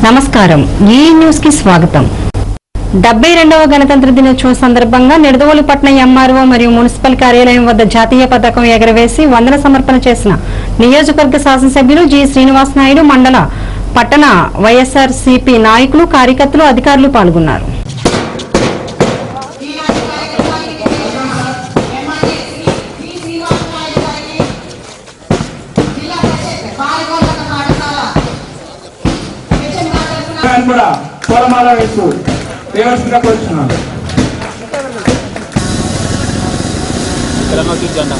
నమస్కారం ఈ న్యూస్ కి స్వాగతం డెబ్బై రెండవ గణతంత్ర దినోత్సవం సందర్భంగా నిడదవోలుపట్నం ఎంఆర్ఓ మరియు మున్సిపల్ కార్యాలయం వద్ద జాతీయ పతాకం ఎగరవేసి వందన సమర్పణ చేసిన నియోజకవర్గ శాసనసభ్యులు జి శ్రీనివాస్ నాయుడు మండల పట్టణ వైఎస్ఆర్ సిపి నాయకులు కార్యకర్తలు అధికారులు పాల్గొన్నారు ఆయన కూడా పూలమాల వేస్తూ దేవస్థగా కోరుచున్నాను తెలంగాణ జెండా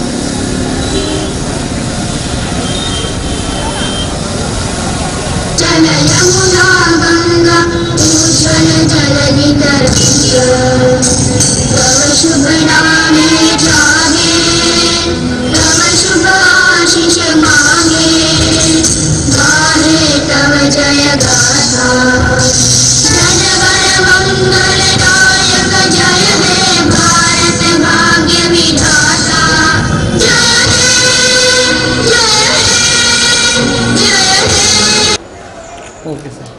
जल यमुना गंगा उज्ज्वल जलधि तरंग तव शुभ नामे जागे तव शुभ आशीष मांगे गाहे तव जय गाथा जन गण मंगल दायक जय हे भारत भाग्य विधाता जय हे जय हे जय हे ఓకే సార్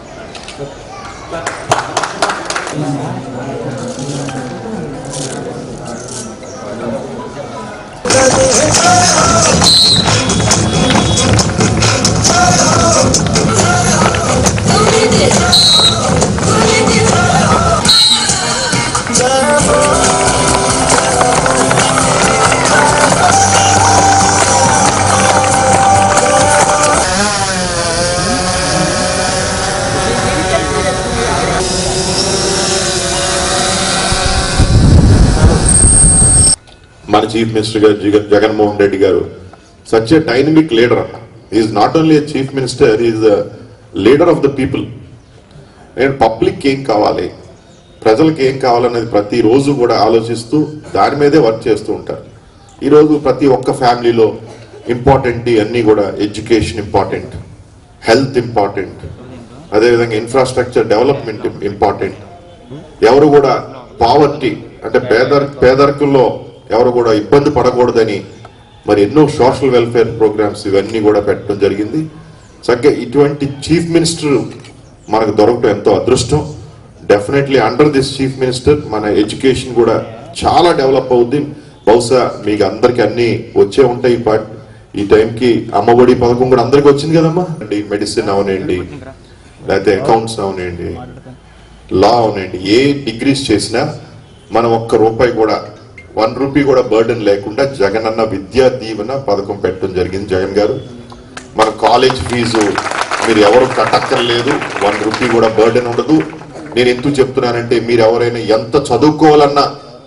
మన చీఫ్ మినిస్టర్ గారు జగన్ జగన్మోహన్ రెడ్డి గారు such a dynamic leader is not only chief minister is leader of the people నేను పబ్లిక్ ఏం కావాలి ప్రజలకు ఏం కావాలనేది ప్రతి రోజు కూడా ఆలోచిస్తూ దాని మీదే వర్క్ చేస్తూ ఉంటారు ఈరోజు ప్రతి ఒక్క ఫ్యామిలీలో ఇంపార్టెంట్ అన్నీ కూడా ఎడ్యుకేషన్ ఇంపార్టెంట్ హెల్త్ ఇంపార్టెంట్ అదేవిధంగా ఇన్ఫ్రాస్ట్రక్చర్ డెవలప్మెంట్ ఇంపార్టెంట్ ఎవరు కూడా పావర్టీ అంటే పేదర్ పేదరికంలో ఎవరు కూడా ఇబ్బంది పడకూడదని మరి ఎన్నో సోషల్ వెల్ఫేర్ ప్రోగ్రామ్స్ ఇవన్నీ కూడా పెట్టడం జరిగింది చక్కగా ఇటువంటి చీఫ్ మినిస్టర్ మనకు దొరకటం ఎంతో అదృష్టం definitely under this chief minister మన ఎడ్యుకేషన్ కూడా చాలా డెవలప్ అవుద్ది బహుశా మీకు అందరికి అన్ని వచ్చే ఉంటాయి ఈ పాట్ ఈ టైంకి అమ్మఒడి పథకం కూడా అందరికి వచ్చింది కదమ్మా మెడిసిన్ అవనండి లేకపోతే అకౌంట్స్ అవనండి లా అవునండి ఏ డిగ్రీస్ చేసినా మనం ఒక్క రూపాయి కూడా వన్ రూపీ కూడా బర్డెన్ లేకుండా జగనన్న విద్యా దీవెన పథకం పెట్టడం జరిగింది జగన్ గారు మన కాలేజ్ ఫీజు మీరు ఎవరు కట్టక్కర్లేదు వన్ రూపీ కూడా బర్డెన్ ఉండదు నేను ఎందుకు చెప్తున్నానంటే మీరు ఎవరైనా ఎంత చదువుకోవాలన్నా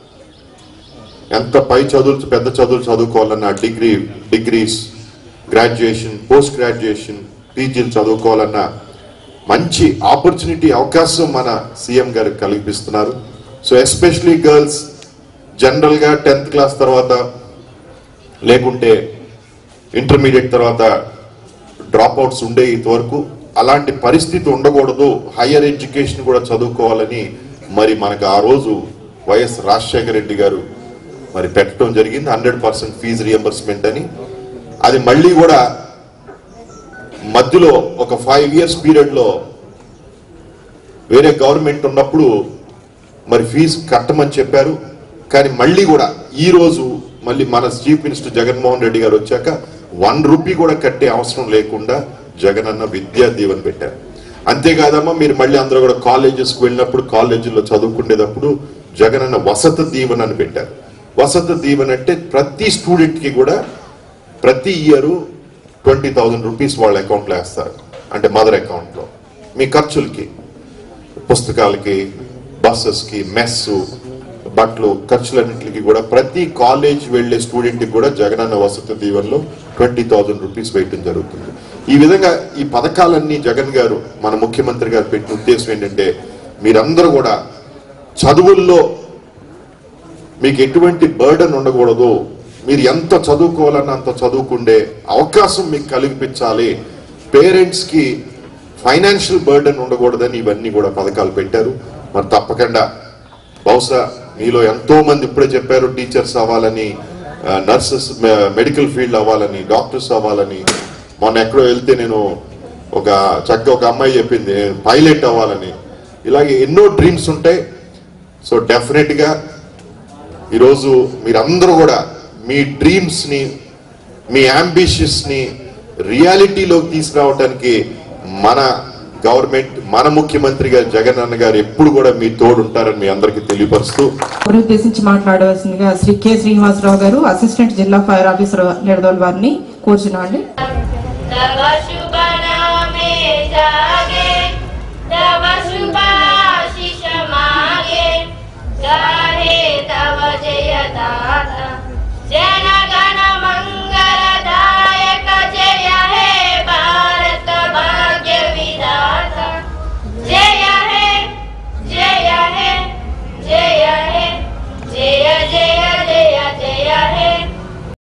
ఎంత పై చదువులు పెద్ద చదువులు చదువుకోవాలన్నా degree degrees graduation post graduation పీజీలు చదువుకోవాలన్నా మంచి ఆపర్చునిటీ అవకాశం మన సీఎం గారికి కల్పిస్తున్నారు సో ఎస్పెషలీ గర్ల్స్ జనరల్ గా టెన్త్ క్లాస్ తర్వాత లేకుంటే ఇంటర్మీడియట్ తర్వాత డ్రాప్ అవుట్స్ ఉండే ఇంతవరకు అలాంటి పరిస్థితి ఉండకూడదు హయ్యర్ ఎడ్యుకేషన్ కూడా చదువుకోవాలని మరి మనకు ఆ రోజు వైఎస్ రాజశేఖర రెడ్డి గారు మరి పెట్టడం జరిగింది హండ్రెడ్ పర్సెంట్ ఫీజు రియంబర్స్మెంట్ అని అది మళ్ళీ కూడా మధ్యలో ఒక ఫైవ్ ఇయర్స్ పీరియడ్ లో వేరే గవర్నమెంట్ ఉన్నప్పుడు మరి ఫీజు కట్టమని చెప్పారు కానీ మళ్ళీ కూడా ఈ రోజు మళ్ళీ మన చీఫ్ మినిస్టర్ జగన్మోహన్ రెడ్డి గారు వచ్చాక వన్ రూపీ కూడా కట్టే అవసరం లేకుండా జగన్ అన్న విద్యా దీవెన పెట్టారు అంతేకాదమ్మా మీరు మళ్ళీ అందరూ కూడా కాలేజెస్కి వెళ్ళినప్పుడు కాలేజీలో చదువుకునేటప్పుడు జగన్ అన్న వసతి దీవెన అని పెట్టారు వసతి దీవెన అంటే ప్రతి స్టూడెంట్ కి కూడా ప్రతి ఇయర్ ట్వంటీ థౌజండ్ రూపీస్ వాళ్ళ అకౌంట్లో వేస్తారు అంటే మదర్ అకౌంట్లో మీ ఖర్చులకి పుస్తకాలకి బస్సెస్కి మెస్ బట్టలు ఖర్చులన్నింటికి కూడా ప్రతి కాలేజ్ వెళ్లే స్టూడెంట్ కి కూడా జగనన్న వసతి దీవెనలో ట్వంటీ థౌజండ్ రూపీస్ వేయటం జరుగుతుంది ఈ విధంగా ఈ పథకాలన్నీ జగన్ గారు మన ముఖ్యమంత్రి గారు పెట్టిన ఉద్దేశం ఏంటంటే మీరందరూ కూడా చదువుల్లో మీకు ఎటువంటి బర్డన్ ఉండకూడదు మీరు ఎంత చదువుకోవాలన్నా అంత చదువుకుండే అవకాశం మీకు కల్పించాలి పేరెంట్స్ కి ఫైనాన్షియల్ బర్డన్ ఉండకూడదని ఇవన్నీ కూడా పథకాలు పెట్టారు మరి తప్పకుండా బహుశా మీలో ఎంతో మంది ఇప్పుడే చెప్పారు టీచర్స్ అవ్వాలని నర్సెస్ మెడికల్ ఫీల్డ్ అవ్వాలని డాక్టర్స్ అవ్వాలని మొన్న ఎక్కడో వెళ్తే నేను ఒక చక్కగా ఒక అమ్మాయి చెప్పింది పైలట్ అవ్వాలని ఇలాగే ఎన్నో డ్రీమ్స్ ఉంటాయి సో డెఫినెట్గా ఈరోజు మీరందరూ కూడా మీ డ్రీమ్స్ని మీ అంబిషియస్ని రియాలిటీలోకి తీసుకురావడానికి మన గవర్నమెంట్ మన ముఖ్యమంత్రి గారు జగన్ అన్న గారు ఎప్పుడు కూడా మీ తోడు ఉంటారని మీ అందరికీ తెలియపరుస్తూ ఉద్దేశించి మాట్లాడవలసిందిగా శ్రీ కె శ్రీనివాసరావు గారు అసిస్టెంట్ జిల్లా ఫైర్ ఆఫీసర్ నిడదోల్ వారిని కోరుచున్నాండి తవ శుభ